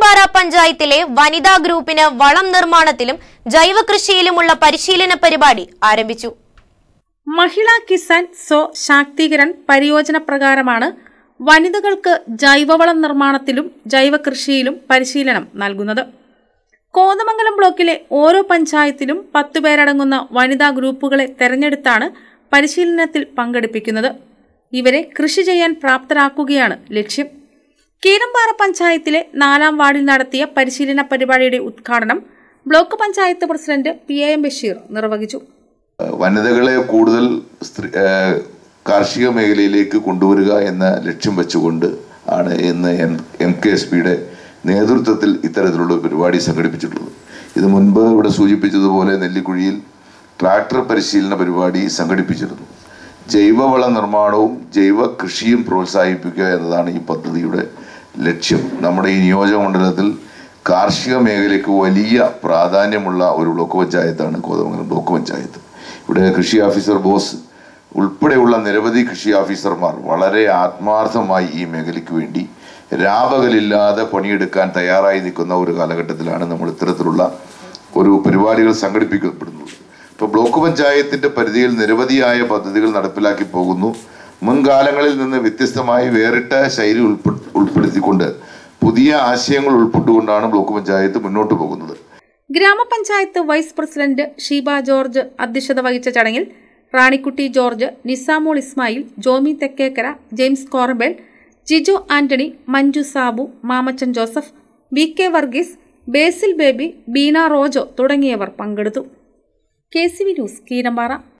കീരമ്പാറ പഞ്ചായത്തിലെ വനിതാ ഗ്രൂപ്പിന് വളം നിർമ്മാണത്തിലും ജൈവ കൃഷിയിലുമുള്ള പരിശീലന പരിപാടി ആരംഭിച്ചു മഹിളാ കിസാൻ സോ ശാക്തീകരൺ പരിയോജന പ്രകാരമാണ് വനിതകൾക്ക് ജൈവവളം നിർമ്മാണത്തിലും ജൈവ കൃഷിയിലും പരിശീലനം നൽകുന്നത് കോതമംഗലം ബ്ലോക്കിലെ ഓരോ പഞ്ചായത്തിലും പത്തു പേരടങ്ങുന്ന വനിതാ ഗ്രൂപ്പുകളെ തെരഞ്ഞെടുത്താണ് പരിശീലനത്തിൽ പങ്കെടുപ്പിക്കുന്നത് ഇവരെ കൃഷി ചെയ്യാൻ പ്രാപ്തരാക്കുകയാണ് ലക്ഷ്യം കീരമ്പാറ പഞ്ചായത്തിലെ നാലാം വാർഡിൽ നടത്തിയ പരിശീലന പരിപാടിയുടെ ഉദ്ഘാടനം block panchayat president P A M Basheer നിർവഹിച്ചു വനിതകളെ കൂടുതൽ സ്ത്രീ ഏഹ് കാർഷിക മേഖലയിലേക്ക് കൊണ്ടുവരിക എന്ന ലക്ഷ്യം വെച്ചുകൊണ്ട് ആണ് ഇന്ന് എം എം കെ എസ് പിയുടെ നേതൃത്വത്തിൽ ഇത്തരത്തിലുള്ള ഒരു പരിപാടി സംഘടിപ്പിച്ചിട്ടുള്ളത് ഇത് മുൻപ് ഇവിടെ സൂചിപ്പിച്ചതുപോലെ നെല്ലിക്കുഴിയിൽ ട്രാക്ടർ പരിശീലന പരിപാടി സംഘടിപ്പിച്ചിരുന്നു ജൈവവള നിർമ്മാണവും ജൈവ കൃഷിയും പ്രോത്സാഹിപ്പിക്കുക എന്നതാണ് ഈ പദ്ധതിയുടെ ലക്ഷ്യം നമ്മുടെ ഈ നിയോജക മണ്ഡലത്തിൽ കാർഷിക മേഖലയ്ക്ക് വലിയ പ്രാധാന്യമുള്ള ഒരു ബ്ലോക്ക് പഞ്ചായത്താണ് കോതമംഗലം ബ്ലോക്ക് പഞ്ചായത്ത് ഇവിടെ കൃഷി ഓഫീസർ ബോസ് ഉൾപ്പെടെയുള്ള നിരവധി കൃഷി ഓഫീസർമാർ വളരെ ആത്മാർത്ഥമായി ഈ മേഖലയ്ക്ക് വേണ്ടി രാപകലില്ലാതെ പണിയെടുക്കാൻ തയ്യാറായി നിൽക്കുന്ന ഒരു കാലഘട്ടത്തിലാണ് നമ്മൾ ഇത്തരത്തിലുള്ള ഒരു പരിപാടികൾ സംഘടിപ്പിക്കപ്പെടുന്നത് ഇപ്പോൾ ബ്ലോക്ക് പഞ്ചായത്തിന്റെ പരിധിയിൽ നിരവധിയായ പദ്ധതികൾ നടപ്പിലാക്കി പോകുന്നു മുൻകാലങ്ങളിൽ നിന്ന് വ്യത്യസ്തമായി വേറിട്ട ശൈലി ഉൾപ്പെ- ഉൾപ്പെടുത്തിക്കൊണ്ട് പുതിയ ആശയങ്ങൾ ഉൾപ്പെട്ടുകൊണ്ടാണ് ബ്ലോക്ക് പഞ്ചായത്ത് മുന്നോട്ട് പോകുന്നത് ഗ്രാമപഞ്ചായത്ത് വൈസ് പ്രസിഡന്റ് ഷീബ ജോർജ് അധ്യക്ഷത വഹിച്ച ചടങ്ങിൽ Ranikutty George Nisamol Ismail Jomy Thekkekara James Korbel Jijo Antony Manju Sabu Mamachan Joseph V K Varghese Basil Baby Beena Rojo തുടങ്ങിയവർ പങ്കെടുത്തു K C V news Keerampara